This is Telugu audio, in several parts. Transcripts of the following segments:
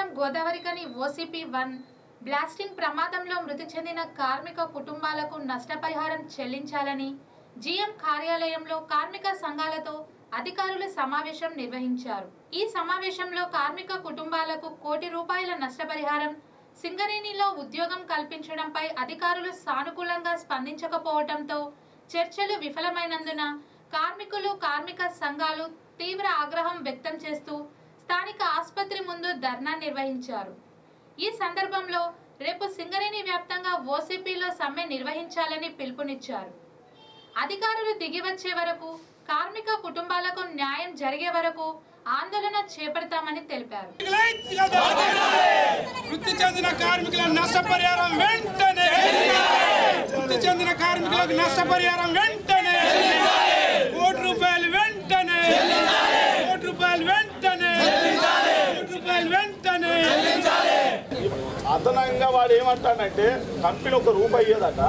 గోదావరికని ఓసీపీ వన్ బ్లాస్టింగ్ ప్రమాదంలో మృతి చెందిన కార్మిక కుటుంబాలకు నష్టపరిహారం చెల్లించాలని జీఎం కార్యాలయంలో కార్మిక సంఘాలతో అధికారులు సమావేశం నిర్వహించారు ఈ సమావేశంలో కార్మిక కుటుంబాలకు కోటి రూపాయల నష్టపరిహారం సింగరేణిలో ఉద్యోగం కల్పించడంపై అధికారులు సానుకూలంగా స్పందించకపోవడంతో చర్చలు విఫలమైనందున కార్మికులు కార్మిక సంఘాలు తీవ్ర ఆగ్రహం వ్యక్తం చేస్తూ స్థానిక ఆసుపత్రి ముందు ధర్నా నిర్వహించారు ఈ సందర్భంలో రేపు సింగరేణి వ్యాప్తంగా ఓసీపీలో సమ్మె నిర్వహించాలని పిలుపునిచ్చారు అధికారులు దిగి వచ్చే వరకు కార్మిక కుటుంబాలకు న్యాయం జరిగే వరకు ఆందోళన చేపడతామని తెలిపారు వృత్తి చెందిన కార్మికుల నష్టపరిహారం వెంటనే వృత్తి చెందిన కార్మికులకు నష్టపరిహారం వెంటనే కోటి రూపాయలు వెంటనే కోటి రూపాయలు వెంటనే కోటి రూపాయలు వెంటనే అదనంగా వాడు ఏమంటాడంటే కంపెనీ ఒక రూపాయి ఇయ్యదట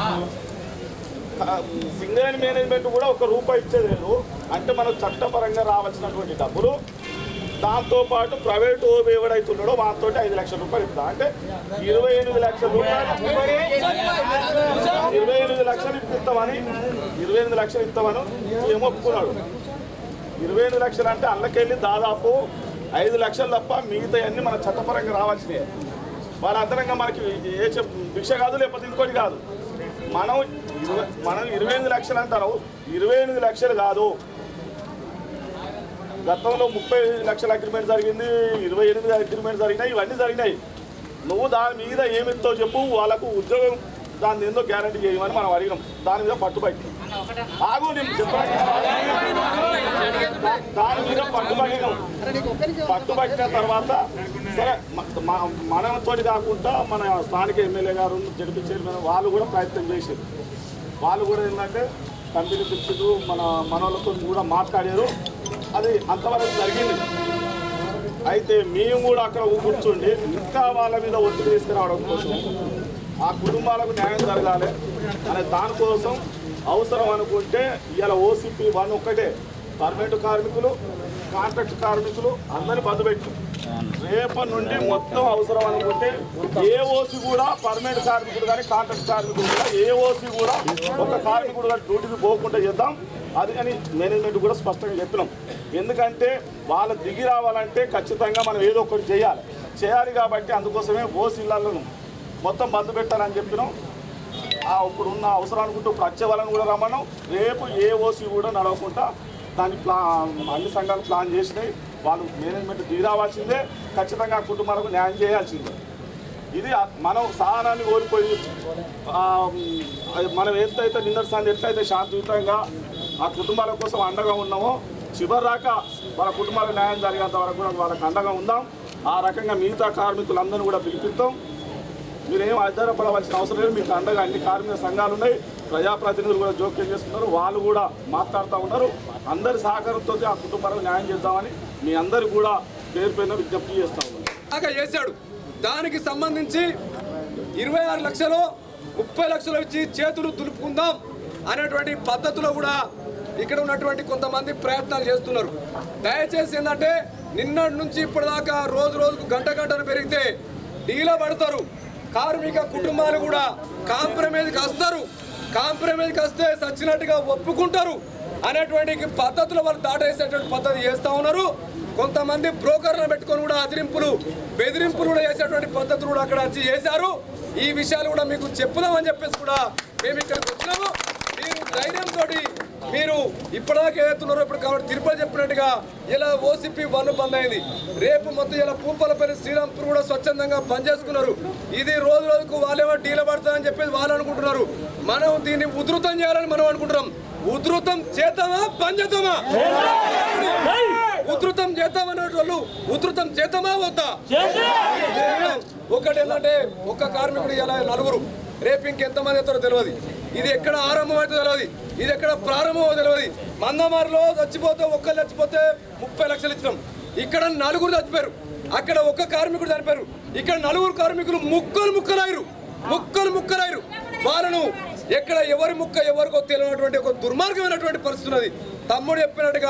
సింగరేణి మేనేజ్మెంట్ కూడా ఒక రూపాయి ఇచ్చేది లేదు అంటే మనకు చట్టపరంగా రావాల్సినటువంటి డబ్బులు దాంతో పాటు ప్రైవేట్ ఓబీ ఎవడైతున్నాడో వాటితో ఐదు లక్షల రూపాయలు ఇస్తా అంటే ఇరవై ఎనిమిది లక్షల రూపాయలు ఇరవై ఎనిమిది లక్షలు ఇస్తామని ఇరవై ఎనిమిది లక్షలు ఇస్తామని ఏమో ఒప్పుకున్నాడు ఇరవై ఎనిమిది లక్షలు అంటే అల్లకెళ్ళి దాదాపు ఐదు లక్షలు తప్ప మిగతా అన్ని మన చట్టపరంగా రావాల్సినవి వాళ్ళంతరంగా మనకి ఏ చెప్ భిక్ష కాదు లేకపోతే ఇంకోటి కాదు మనం ఇరవై మనం ఇరవై ఎనిమిది లక్షలు అంటారు ఇరవై ఎనిమిది లక్షలు కాదు గతంలో ముప్పై లక్షల అగ్రిమెంట్ జరిగింది ఇరవై ఎనిమిది అగ్రిమెంట్ జరిగినాయి ఇవన్నీ జరిగినాయి నువ్వు దాని మీద ఏమిస్తావు చెప్పు వాళ్ళకు ఉద్యోగం దాని ఏందో గ్యారంటీ చేయమని మనం అడిగినాం దాని మీద పట్టుబట్టి ఆగు నేను చెప్పాను దాని మీద పట్టుబడినాం పట్టుబట్టిన తర్వాత సరే మనతో కాకుండా మన స్థానిక ఎమ్మెల్యే గారు జడిపి చైర్మన్ వాళ్ళు కూడా ప్రయత్నం చేశారు వాళ్ళు కూడా ఏంటంటే కంపెనీ పిలిచిరు మన మనోళ్ళతో కూడా మాట్లాడారు అది అంతవరకు జరిగింది అయితే మేము కూడా అక్కడ కూర్చుండి ఇంకా వాళ్ళ మీద ఒత్తిడి తీసుకురావడం కోసం ఆ కుటుంబాలకు న్యాయం జరగాలి అనే దానికోసం అవసరం అనుకుంటే ఇవాళ ఓసీపీ వన్ ఒక్కటే పర్మనెంట్ కార్మికులు కాంట్రాక్ట్ కార్మికులు అందరిని బంద్ పెట్టు రేపటి నుండి మొత్తం అవసరం అనుకుంటే ఏ ఓసీ కూడా పర్మనెంట్ కార్మికుడు కానీ కాంట్రాక్ట్ కార్మికుడు కూడా ఏ ఓసీ కూడా ఒక కార్మికుడు కూడా డ్యూటీకి పోకుండా చేద్దాం అది కానీ మేనేజ్మెంట్ కూడా స్పష్టంగా చెప్పినాం ఎందుకంటే వాళ్ళ దిగి రావాలంటే ఖచ్చితంగా మనం ఏదో ఒకటి చేయాలి చేయాలి కాబట్టి అందుకోసమే ఓసీలను మొత్తం బంద్ పెట్టాలని చెప్పినాం ఆ ఇప్పుడు ఉన్న అవసరం అనుకుంటూ ఇప్పుడు వచ్చే వాళ్ళని కూడా రమ్మన్నాం రేపు ఏ ఓసీ కూడా నడవకుండా దాని ప్లా అన్ని సంఘాలు ప్లాన్ చేసినాయి వాళ్ళు మేనేజ్మెంట్ తీరావాల్సిందే ఖచ్చితంగా ఆ కుటుంబాలకు న్యాయం చేయాల్సిందే ఇది ఆ- మనం సహనాన్ని కోల్పోయి ఆ, అది మనం ఎంతైతే నిన్నటి ఎట్లయితే శాంతియుతంగా ఆ కుటుంబాల కోసం అండగా ఉన్నామో చివరి దాకా వాళ్ళ కుటుంబాలకు న్యాయం జరిగేంత వరకు కూడా వాళ్ళకి అండగా ఉందాం ఆ రకంగా మిగతా కార్మికులందరినీ కూడా పిలిపిస్తాం మీరేం ఆధారపడవలసిన అవసరం లేదు మీకు అండగా అన్ని కార్మిక సంఘాలు ఉన్నాయి ప్రజాప్రతినిధులు కూడా జోక్యం చేస్తున్నారు వాళ్ళు కూడా మాట్లాడుతూ ఉన్నారు అందరి సహకారంతో ఆ కుటుంబాలకు న్యాయం చేద్దామని మీ అందరు కూడా పేరు పైన విజ్ఞప్తి చేస్తా ఉన్నారు దాకా చేశాడు దానికి సంబంధించి ఇరవై ఆరు లక్షలు ముప్పై లక్షలు ఇచ్చి చేతులు దులుపుకుందాం అనేటువంటి పద్ధతిలో కూడా ఇక్కడ ఉన్నటువంటి కొంతమంది ప్రయత్నాలు చేస్తున్నారు దయచేసి ఏంటంటే నిన్నటి నుంచి ఇప్పటిదాకా రోజు రోజుకు గంట గంటను పెరిగితే డీలో పడతారు కార్మిక కుటుంబాలు కూడా కాంప్రమైజ్కి వస్తారు కాంప్రమైజ్కి వస్తే సచ్చినట్టుగా ఒప్పుకుంటారు అనేటువంటి పద్ధతులు వాళ్ళు దాటేసేటువంటి పద్ధతి చేస్తూ ఉన్నారు కొంతమంది బ్రోకర్లను పెట్టుకొని కూడా అదిరింపులు బెదిరింపులు కూడా చేసేటువంటి పద్ధతులు కూడా అక్కడ వచ్చి చేశారు ఈ విషయాలు కూడా మీకు చెప్పుదామని చెప్పేసి కూడా మేము ఇక్కడికి వచ్చినాము మీరు ధైర్యంతో మీరు ఇప్పటిదాకా ఏదైతున్నారో ఇప్పుడు కాబట్టి తిరుపతి చెప్పినట్టుగా ఇలా ఓసీపీ వన్ బంద్ అయింది రేపు మొత్తం ఇలా పూపలపల్లి శ్రీరాంపూర్ కూడా స్వచ్ఛందంగా బంద్ చేసుకున్నారు ఇది రోజు రోజుకు వాళ్ళేమో డీల పడతారని చెప్పేసి వాళ్ళు అనుకుంటున్నారు మనం దీన్ని ఉధృతం చేయాలని మనం అనుకుంటున్నాం ఉధృతం చేద్దామా బంద్ చేద్దామా ఉధృతం చేద్దామనే వాళ్ళు ఉధృతం చేద్దామా వద్దా ఒకటి ఏంటంటే ఒక్క కార్మికుడు ఇలా నలుగురు రేపు ఇంకెంతమంది అవుతారో తెలియదు ఇది ఎక్కడ ఆరంభం అవుతుందో తెలియదు ఇది ఎక్కడ ప్రారంభమో తెలియదు మందమారిలో చచ్చిపోతే ఒక్కరు చచ్చిపోతే ముప్పై లక్షలు ఇచ్చినాం ఇక్కడ నలుగురు చచ్చిపోయారు అక్కడ ఒక్క కార్మికుడు చనిపోయారు ఇక్కడ నలుగురు కార్మికులు ముక్కలు ముక్కలయ్యారు ముక్కలు ముక్కలయ్యారు వాళ్ళను ఎక్కడ ఎవరి ముక్క ఎవరికో తెలియనటువంటి ఒక దుర్మార్గమైనటువంటి పరిస్థితి ఉన్నది తమ్ముడు చెప్పినట్టుగా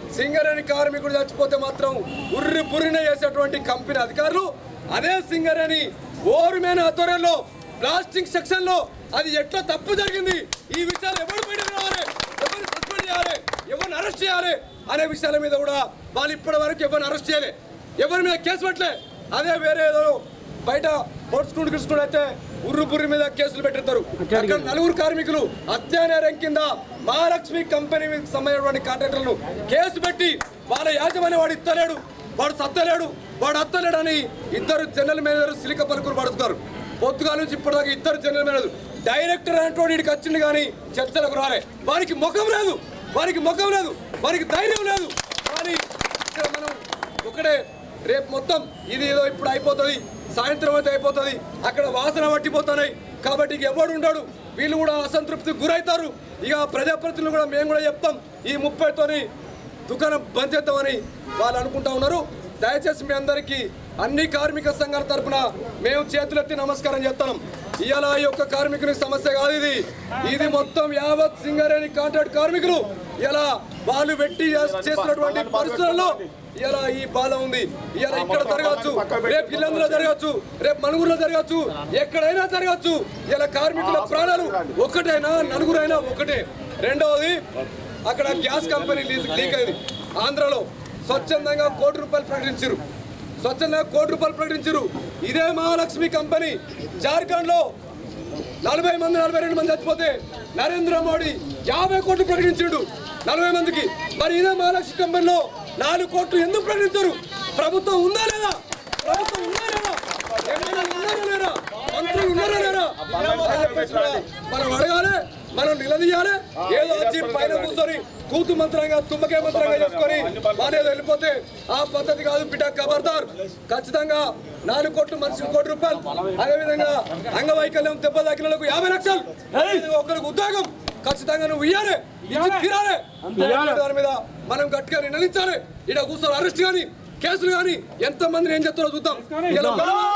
సింగరేణి కార్మికుడు చచ్చిపోతే మాత్రం ఉర్రి పుర్రిన చేసేటువంటి కంపెనీ అధికారులు అదే సింగరేణి ఓరుమేన ఆధ్వర్యంలో బ్లాస్టింగ్ సెక్షన్ లో అది ఎట్లా తప్పు జరిగింది ఈ విషయాలు ఎవరు బయటకు రావాలి ఎవరు సస్పెండ్ చేయాలి ఎవరిని అరెస్ట్ చేయాలి అనే విషయాల మీద కూడా వాళ్ళు ఇప్పటి వరకు ఎవరిని అరెస్ట్ చేయలే ఎవరి మీద కేసు పెట్టలే అదే వేరే ఏదో బయట పొడుచుకుంటూ గిడుచుకుంటూ అయితే ఉర్రు బుర్రి మీద కేసులు పెట్టిస్తారు అక్కడ నలుగురు కార్మికులు హత్యానేరం కింద మహాలక్ష్మి కంపెనీకి సంబంధించినటువంటి కాంట్రాక్టర్లను కేసు పెట్టి వాళ్ళ యాజమాన్యం వాడు ఇస్తలేడు వాడు సత్తలేడు వాడు అత్తలేడు అని ఇద్దరు జనరల్ మేనేజర్ సిలిక పలుకులు పడుతున్నారు పొద్దుగాల నుంచి ఇప్పటిదాకా ఇద్దరు జనరల్ మేనేజర్ డైరెక్టర్ అనేటువంటి వీడికి వచ్చింది కానీ చర్చలకు రాలే వారికి ముఖం లేదు వారికి ముఖం లేదు వారికి ధైర్యం లేదు కానీ ఇక్కడ మనం ఒకటే రేపు మొత్తం ఇది ఏదో ఇప్పుడు అయిపోతుంది సాయంత్రం అయితే అయిపోతుంది అక్కడ వాసన పట్టిపోతున్నాయి కాబట్టి ఇక ఎవడు ఉండడు వీళ్ళు కూడా అసంతృప్తికి గురవుతారు ఇక ప్రజాప్రతినిధులు కూడా మేము కూడా చెప్తాం ఈ ముప్పైతోని దుకాణం బంద్ చేద్దామని వాళ్ళు అనుకుంటా ఉన్నారు దయచేసి మీ అందరికీ అన్ని కార్మిక సంఘాల తరపున మేము చేతులెత్తి నమస్కారం చేస్తున్నాం ఇవాళ ఈ యొక్క కార్మికుని సమస్య కాదు ఇది ఇది మొత్తం యావత్ సింగరేణి కాంట్రాక్ట్ కార్మికులు ఇలా వాళ్ళు పెట్టి చేస్తున్నటువంటి పరిస్థితుల్లో ఇలా ఈ బాధ ఉంది ఇలా ఇక్కడ జరగచ్చు రేపు ఇల్లందులో జరగచ్చు రేపు మనుగురులో జరగచ్చు ఎక్కడైనా జరగచ్చు ఇలా కార్మికుల ప్రాణాలు ఒక్కటైనా నలుగురైనా ఒకటే రెండవది అక్కడ గ్యాస్ కంపెనీ లీజ్ లీక్ అయింది ఆంధ్రలో స్వచ్ఛందంగా కోటి రూపాయలు ప్రకటించారు స్వచ్ఛందంగా కోటి రూపాయలు ప్రకటించారు ఇదే మహాలక్ష్మి కంపెనీ జార్ఖండ్ లో నలభై మంది నలభై రెండు మంది చచ్చిపోతే నరేంద్ర మోడీ యాభై కోట్లు ప్రకటించాడు నలభై మందికి మరి ఇదే మహాలక్ష్మి కంపెనీలో నాలుగు కోట్లు ఎందుకు ప్రకటించారు ప్రభుత్వం ఉందా లేదా ప్రభుత్వం ఉందా లేదా ఎమ్మెల్యేలు ఉన్నారా లేరా మంత్రులు ఉన్నారా లేరా అని చెప్పేసి కూడా మనం అడగాలి మనం నిలదీయాలి ఏదో వచ్చి పైన కూర్చొని కూతు మంత్రంగా తుమ్మకే మంత్రంగా చేసుకొని వాళ్ళు ఏదో వెళ్ళిపోతే ఆ పద్ధతి కాదు బిడ్డ ఖబర్దార్ ఖచ్చితంగా నాలుగు కోట్లు మనిషికి కోటి రూపాయలు అదేవిధంగా అంగవైకల్యం దెబ్బ తగ్గినలకు యాభై లక్షలు అదేవిధంగా ఒకరికి ఉద్యోగం ఖచ్చితంగా నువ్వు ఇయ్యాలి ఇచ్చి తీరాలి దాని మీద మనం గట్టిగా నిర్ణయించాలి ఇక్కడ కూర్చొని అరెస్ట్ కానీ కేసులు కానీ ఎంత మందిని ఏం చెప్తారో చూద్దాం ఇలా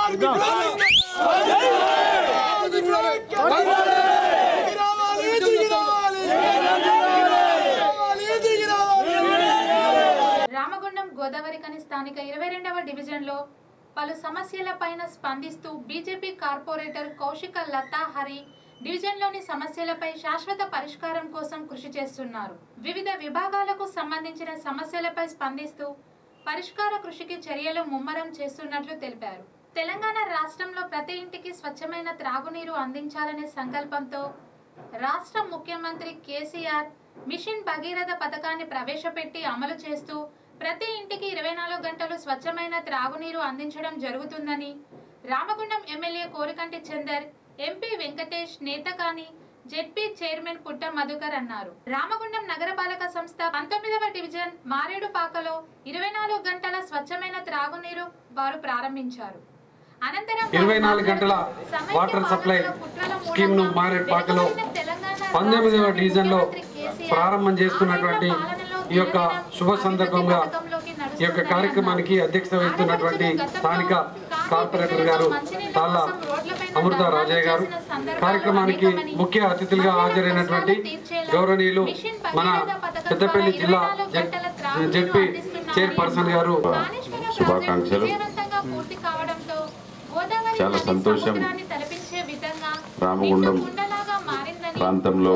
రామగుండం గోదావరి కని స్థానిక ఇరవై రెండవ డివిజన్లో పలు సమస్యలపైన స్పందిస్తూ బీజేపీ కార్పొరేటర్ కౌశిక లతా హరి డివిజన్లోని సమస్యలపై శాశ్వత పరిష్కారం కోసం కృషి చేస్తున్నారు వివిధ విభాగాలకు సంబంధించిన సమస్యలపై స్పందిస్తూ పరిష్కార కృషికి చర్యలు ముమ్మరం చేస్తున్నట్లు తెలిపారు తెలంగాణ రాష్ట్రంలో ప్రతి ఇంటికి స్వచ్ఛమైన త్రాగునీరు అందించాలనే సంకల్పంతో రాష్ట్ర ముఖ్యమంత్రి కేసీఆర్ మిషన్ భగీరథ పథకాన్ని ప్రవేశపెట్టి అమలు చేస్తూ ప్రతి ఇంటికి ఇరవై నాలుగు గంటలు స్వచ్ఛమైన త్రాగునీరు అందించడం జరుగుతుందని Ramagundam MLA Korukanti Chandar MP Venkatesh Netakani ZP chairman Putta Madhukar అన్నారు రామగుండం నగరపాలక సంస్థ పంతొమ్మిదవ డివిజన్ మారేడుపాకలో ఇరవై నాలుగు గంటల స్వచ్ఛమైన త్రాగునీరు వారు ప్రారంభించారు అనంతరం ఇరవై నాలుగు గంటల వాటర్ సప్లై స్కీమ్ ను మారేడుపాకలో పంతొమ్మిదవ డివిజన్ లో ప్రారంభం చేస్తున్నటువంటి ఈ యొక్క శుభ సందర్భంగా ఈ యొక్క కార్యక్రమానికి అధ్యక్షత వహిస్తున్నటువంటి స్థానిక కార్పొరేటర్ గారు తాళ్ళ అమృత రాజయ్య గారు కార్యక్రమానికి ముఖ్య అతిథులుగా హాజరైనటువంటి గౌరవనీయులు మన పెద్దపల్లి జిల్లా జెడ్పీ చైర్పర్సన్ గారు శుభాకాంక్షలు. చాలా సంతోషం. రామగుండం ప్రాంతంలో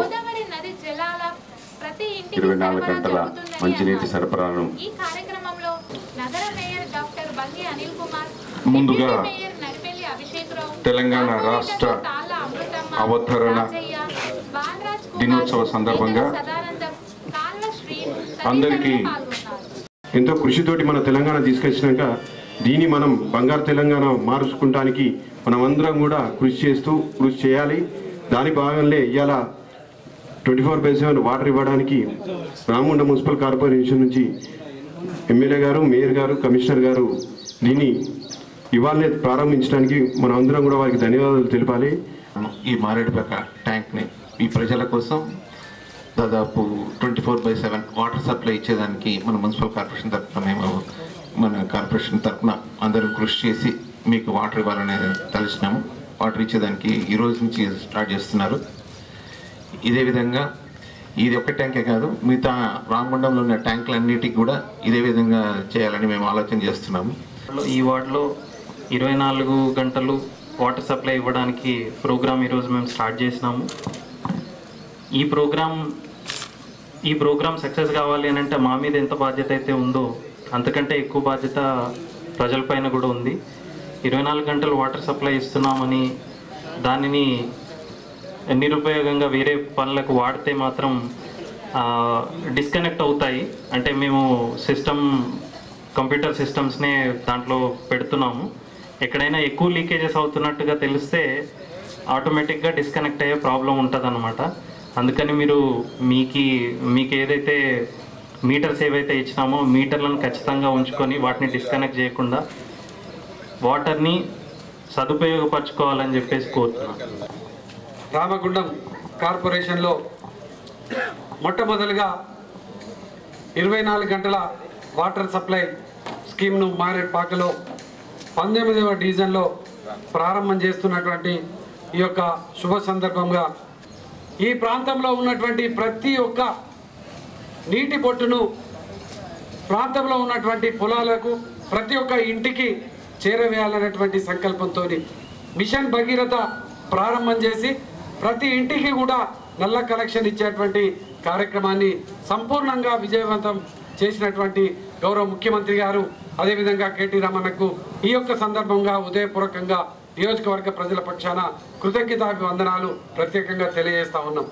ఇరవై నాలుగు గంటల మంచినీటి సరఫరాను ఈ కార్యక్రమంలో నగర మేయర్ డాక్టర్ బంగి అనిల్ కుమార్ ముందుగా deputy mayor Nadipelli Abhishek Rao, Telangana corporator రాష్ట్ర తాళ్ళ అమృతమ్మ, అవతరణ రాజయ్య, బాలరాజ్ కుమార్, దినోత్సవ సందర్భంగా ఈటల సదానందం, కాళ్ళ శ్రీ అందరికీ తదితరులు పాల్గొన్నారు ఎంతో కృషితోటి మన తెలంగాణ తీసుకొచ్చినాక దీన్ని మనం బంగారు తెలంగాణ మార్చుకుంటానికి మనం అందరం కూడా కృషి చేస్తూ కృషి చేయాలి దాని భాగంలో ఇవాళ twenty four by seven water ఇవ్వడానికి రామగుండ మున్సిపల్ కార్పొరేషన్ నుంచి ఎమ్మెల్యే గారు మేయర్ గారు కమిషనర్ గారు దీన్ని ఇవాళనే ప్రారంభించడానికి మనం అందరం కూడా వారికి ధన్యవాదాలు తెలిపాలి ఈ మారేడుపేట ట్యాంక్ని ఈ ప్రజల కోసం దాదాపు twenty four by seven water supply ఇచ్చేదానికి మన మున్సిపల్ కార్పొరేషన్ తరఫున మేము మన కార్పొరేషన్ తరఫున అందరూ కృషి చేసి మీకు వాటర్ ఇవ్వాలని తలిచినాము వాటర్ ఇచ్చేదానికి ఈ రోజు నుంచి స్టార్ట్ చేస్తున్నారు ఇదే విధంగా ఇది ఒక్క ట్యాంకే కాదు మిగతా రామగుండంలో ఉన్న ట్యాంకులన్నిటికి కూడా ఇదే విధంగా చేయాలని మేము ఆలోచన చేస్తున్నాము ఈ వార్డులో ఇరవై నాలుగు గంటలు వాటర్ సప్లై ఇవ్వడానికి ప్రోగ్రామ్ ఈరోజు మేము స్టార్ట్ చేసినాము ఈ ప్రోగ్రామ్ ఈ ప్రోగ్రామ్ సక్సెస్ కావాలి అని అంటే మా మీద ఎంత బాధ్యత అయితే ఉందో అంతకంటే ఎక్కువ బాధ్యత ప్రజలపైన కూడా ఉంది ఇరవై నాలుగు గంటలు వాటర్ సప్లై ఇస్తున్నామని దానిని నిరుపయోగంగా వేరే పనులకు వాడితే మాత్రం డిస్కనెక్ట్ అవుతాయి అంటే మేము సిస్టమ్ కంప్యూటర్ సిస్టమ్స్నే దాంట్లో పెడుతున్నాము ఎక్కడైనా ఎక్కువ లీకేజెస్ అవుతున్నట్టుగా తెలిస్తే ఆటోమేటిక్గా డిస్కనెక్ట్ అయ్యే ప్రాబ్లం ఉంటుంది అందుకని మీరు మీకు మీకు ఏదైతే మీటర్స్ ఏవైతే ఇచ్చినామో మీటర్లను ఖచ్చితంగా ఉంచుకొని వాటిని డిస్కనెక్ట్ చేయకుండా వాటర్ని సదుపయోగపరచుకోవాలని చెప్పేసి కోరుతున్నాను రామగుండం కార్పొరేషన్లో మొట్టమొదలుగా ఇరవై నాలుగు గంటల వాటర్ సప్లై స్కీమ్ను మారేడుపాకలో పంతొమ్మిదవ డివిజన్లో ప్రారంభం చేస్తున్నటువంటి ఈ యొక్క శుభ సందర్భంగా ఈ ప్రాంతంలో ఉన్నటువంటి ప్రతి ఒక్క నీటి బొట్టును ప్రాంతంలో ఉన్నటువంటి పొలాలకు ప్రతి ఒక్క ఇంటికి చేరవేయాలనేటువంటి సంకల్పంతో మిషన్ భగీరథ ప్రారంభం చేసి ప్రతి ఇంటికి కూడా నల్ల కలెక్షన్ ఇచ్చేటువంటి కార్యక్రమాన్ని సంపూర్ణంగా విజయవంతం చేసినటువంటి గౌరవ ముఖ్యమంత్రి గారు అదేవిధంగా కేటీ రామన్నకు ఈ యొక్క సందర్భంగా ఉదయపూర్వకంగా నియోజకవర్గ ప్రజల పక్షాన కృతజ్ఞతాభివందనాలు ప్రత్యేకంగా తెలియజేస్తా ఉన్నాం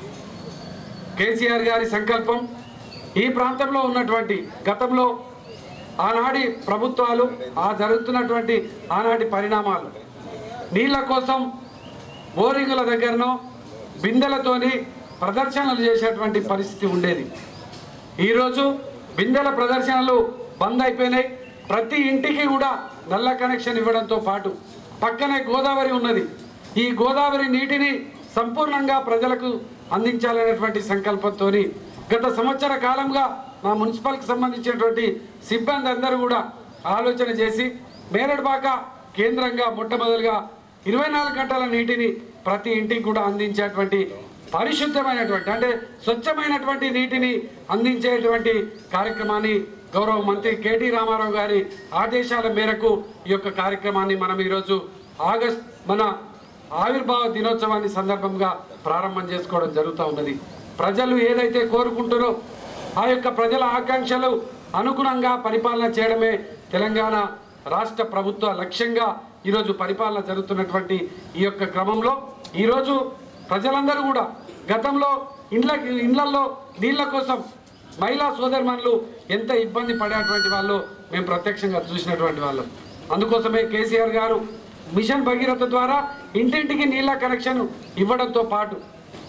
కేసీఆర్ గారి సంకల్పం ఈ ప్రాంతంలో ఉన్నటువంటి గతంలో ఆనాటి ప్రభుత్వాలు ఆ జరుగుతున్నటువంటి ఆనాటి పరిణామాలు నీళ్ళ కోసం బోరింగుల దగ్గరనో బిందెలతోని ప్రదర్శనలు చేసేటువంటి పరిస్థితి ఉండేది ఈరోజు బిందెల ప్రదర్శనలు బంద్ అయిపోయినాయి ప్రతి ఇంటికి కూడా నల్ల కనెక్షన్ ఇవ్వడంతో పాటు పక్కనే గోదావరి ఉన్నది ఈ గోదావరి నీటిని సంపూర్ణంగా ప్రజలకు అందించాలనేటువంటి సంకల్పంతో గత సంవత్సర కాలంగా మా మున్సిపల్కి సంబంధించినటువంటి సిబ్బంది అందరూ కూడా ఆలోచన చేసి మేరడుబాక కేంద్రంగా మొట్టమొదలుగా ఇరవై నాలుగు గంటల నీటిని ప్రతి ఇంటికి కూడా అందించేటువంటి పరిశుద్ధమైనటువంటి అంటే స్వచ్ఛమైనటువంటి నీటిని అందించేటువంటి కార్యక్రమాన్ని గౌరవ మంత్రి కేటీ రామారావు గారి ఆదేశాల మేరకు ఈ యొక్క కార్యక్రమాన్ని మనం ఈరోజు ఆగస్ట్ మన ఆవిర్భావ దినోత్సవాన్ని సందర్భంగా ప్రారంభం చేసుకోవడం జరుగుతూ ఉన్నది ప్రజలు ఏదైతే కోరుకుంటారో ఆ యొక్క ప్రజల ఆకాంక్షలు అనుగుణంగా పరిపాలన చేయడమే తెలంగాణ రాష్ట్ర ప్రభుత్వ లక్ష్యంగా ఈరోజు పరిపాలన జరుగుతున్నటువంటి ఈ యొక్క క్రమంలో ఈరోజు ప్రజలందరూ కూడా గతంలో ఇండ్ల ఇండ్లల్లో నీళ్ళ కోసం మహిళా సోదరిమణులు ఎంత ఇబ్బంది పడేటువంటి వాళ్ళు మేము ప్రత్యక్షంగా చూసినటువంటి వాళ్ళం అందుకోసమే కేసీఆర్ గారు మిషన్ భగీరథ ద్వారా ఇంటింటికి నీళ్ళ కనెక్షన్ ఇవ్వడంతో పాటు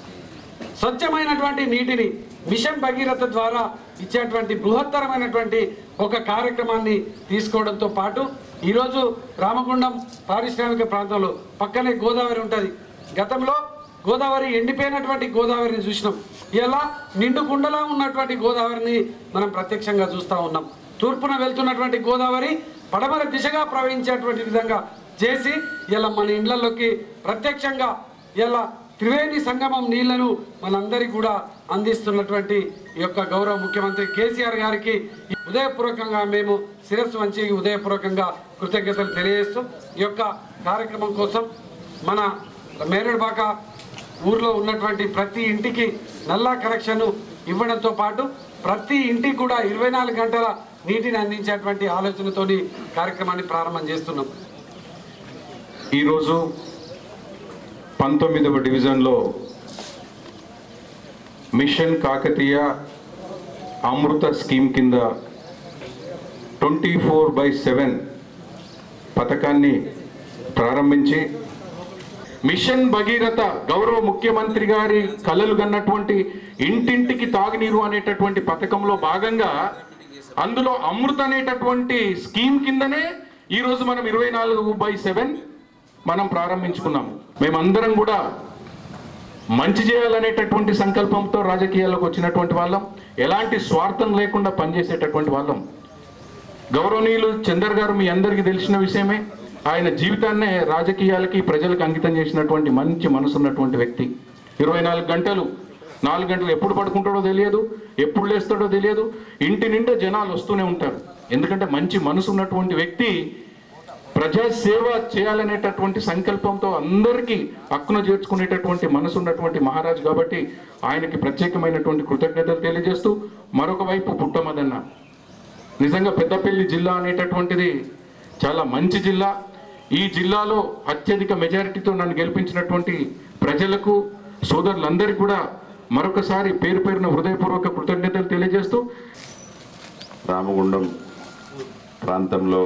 స్వచ్ఛమైనటువంటి నీటిని మిషన్ భగీరథ ద్వారా ఇచ్చేటువంటి బృహత్తరమైనటువంటి ఒక కార్యక్రమాన్ని తీసుకోవడంతో పాటు ఈరోజు రామగుండం పారిశ్రామిక ప్రాంతంలో పక్కనే గోదావరి ఉంటుంది గతంలో గోదావరి ఎండిపోయినటువంటి గోదావరిని చూసినాం ఇలా నిండు కుండలా ఉన్నటువంటి గోదావరిని మనం ప్రత్యక్షంగా చూస్తూ ఉన్నాం తూర్పున వెళ్తున్నటువంటి గోదావరి పడమర దిశగా ప్రవహించేటువంటి విధంగా చేసి ఇలా మన ఇండ్లలోకి ప్రత్యక్షంగా ఇలా త్రివేణి సంగమం నీళ్లను మనందరికీ కూడా అందిస్తున్నటువంటి ఈ యొక్క గౌరవ ముఖ్యమంత్రి కేసీఆర్ గారికి ఉదయపూర్వకంగా మేము శిరస్సు వంచి ఉదయపూర్వకంగా కృతజ్ఞతలు తెలియజేస్తూ ఈ యొక్క కార్యక్రమం కోసం మన మేరడుబాక ఊర్లో ఉన్నటువంటి ప్రతి ఇంటికి నల్లా కనెక్షన్ ఇవ్వడంతో పాటు ప్రతి ఇంటికి కూడా ఇరవై నాలుగు గంటల నీటిని అందించేటువంటి ఆలోచనతోని కార్యక్రమాన్ని ప్రారంభం చేస్తున్నాం ఈరోజు పంతొమ్మిదవ డివిజన్లో మిషన్ కాకతీయ అమృత స్కీమ్ కింద ట్వంటీ ఫోర్ బై సెవెన్ పథకాన్ని ప్రారంభించి మిషన్ భగీరథ గౌరవ ముఖ్యమంత్రి గారి కలలు కన్నటువంటి ఇంటింటికి తాగునీరు అనేటటువంటి పథకంలో భాగంగా అందులో అమృత అనేటటువంటి స్కీమ్ కిందనే ఈరోజు మనం ఇరవై నాలుగు బై సెవెన్ మనం ప్రారంభించుకున్నాము మేమందరం కూడా మంచి చేయాలనేటటువంటి సంకల్పంతో రాజకీయాల్లోకి వచ్చినటువంటి వాళ్ళం ఎలాంటి స్వార్థం లేకుండా పనిచేసేటటువంటి వాళ్ళం గౌరవనీయులు చందర్ గారు మీ అందరికీ తెలిసిన విషయమే ఆయన జీవితాన్నే రాజకీయాలకి ప్రజలకు అంకితం చేసినటువంటి మంచి మనసు ఉన్నటువంటి వ్యక్తి ఇరవై నాలుగు గంటలు నాలుగు గంటలు ఎప్పుడు పడుకుంటాడో తెలియదు ఎప్పుడు లేస్తాడో తెలియదు ఇంటి నిండా జనాలు వస్తూనే ఉంటారు ఎందుకంటే మంచి మనసు ఉన్నటువంటి వ్యక్తి ప్రజా సేవ చేయాలనేటటువంటి సంకల్పంతో అందరికీ హక్కును చేర్చుకునేటటువంటి మనసు ఉన్నటువంటి మహారాజు కాబట్టి ఆయనకి ప్రత్యేకమైనటువంటి కృతజ్ఞతలు తెలియజేస్తూ మరొక వైపు పుట్టమదన్న నిజంగా పెద్దపల్లి జిల్లా అనేటటువంటిది చాలా మంచి జిల్లా ఈ జిల్లాలో అత్యధిక మెజారిటీతో నన్ను గెలిపించినటువంటి ప్రజలకు సోదరులందరికీ కూడా మరొకసారి పేరు పేరున హృదయపూర్వక కృతజ్ఞతలు తెలియజేస్తూ రామగుండం ప్రాంతంలో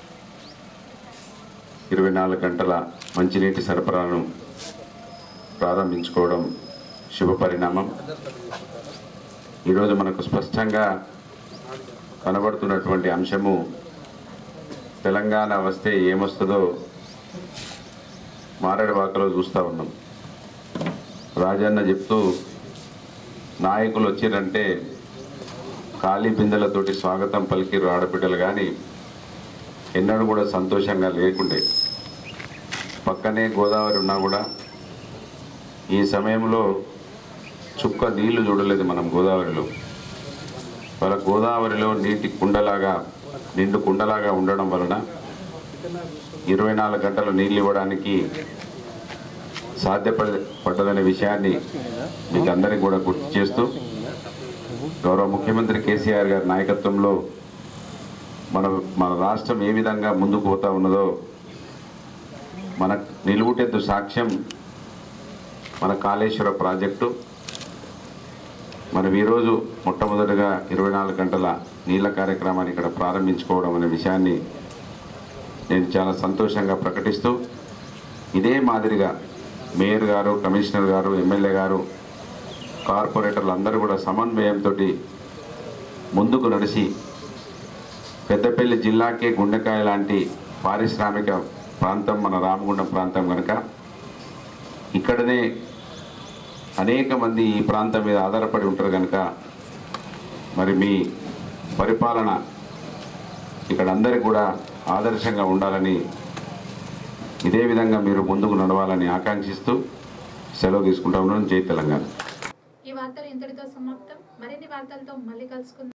ఇరవై నాలుగు గంటల మంచినీటి సరఫరాను ప్రారంభించుకోవడం శుభ పరిణామం ఈరోజు మనకు స్పష్టంగా కనబడుతున్నటువంటి అంశము తెలంగాణ వస్తే ఏమొస్తుందో మారేడువాకలో చూస్తూ ఉన్నాం రాజన్న చెప్తూ నాయకులు వచ్చిరంటే ఖాళీ బిందెలతోటి స్వాగతం పలికిరు ఆడబిడ్డలు కానీ ఎన్నడూ కూడా సంతోషంగా లేకుండే పక్కనే గోదావరి ఉన్నా కూడా ఈ సమయంలో చుక్క నీళ్లు చూడలేదు మనం గోదావరిలో వాళ్ళ గోదావరిలో నీటి కుండలాగా నిండు కుండలాగా ఉండడం వలన ఇరవై నాలుగు గంటలు నీళ్ళు ఇవ్వడానికి సాధ్యపడ పడ్డదనే విషయాన్ని మీకు అందరికీ కూడా గుర్తు చేస్తూ గౌరవ ముఖ్యమంత్రి కేసీఆర్ గారి నాయకత్వంలో మన మన రాష్ట్రం ఏ విధంగా ముందుకు పోతా ఉన్నదో మన నిలువుటెత్తు సాక్ష్యం మన కాళేశ్వర ప్రాజెక్టు మనం ఈరోజు మొట్టమొదటిగా ఇరవై నాలుగు గంటల నీళ్ళ కార్యక్రమాన్ని ఇక్కడ ప్రారంభించుకోవడం అనే విషయాన్ని నేను చాలా సంతోషంగా ప్రకటిస్తూ ఇదే మాదిరిగా మేయర్ గారు కమిషనర్ గారు ఎమ్మెల్యే గారు కార్పొరేటర్లు అందరూ కూడా సమన్వయంతో ముందుకు నడిచి పెద్దపల్లి జిల్లాకే గుండెకాయ లాంటి పారిశ్రామిక ప్రాంతం మన రామగుండం ప్రాంతం కనుక ఇక్కడనే అనేక మంది ఈ ప్రాంతం మీద ఆధారపడి ఉంటారు కనుక మరి మీ పరిపాలన ఇక్కడ అందరికీ కూడా ఆదర్శంగా ఉండాలని ఇదే విధంగా మీరు ముందుకు నడవాలని ఆకాంక్షిస్తూ సెలవు తీసుకుంటా ఉన్నాను జై తెలంగాణ ఈ వార్తలు ఇంతటితో సమాప్తం మరిన్ని వార్తలతో మళ్ళీ కలుసుకుందాం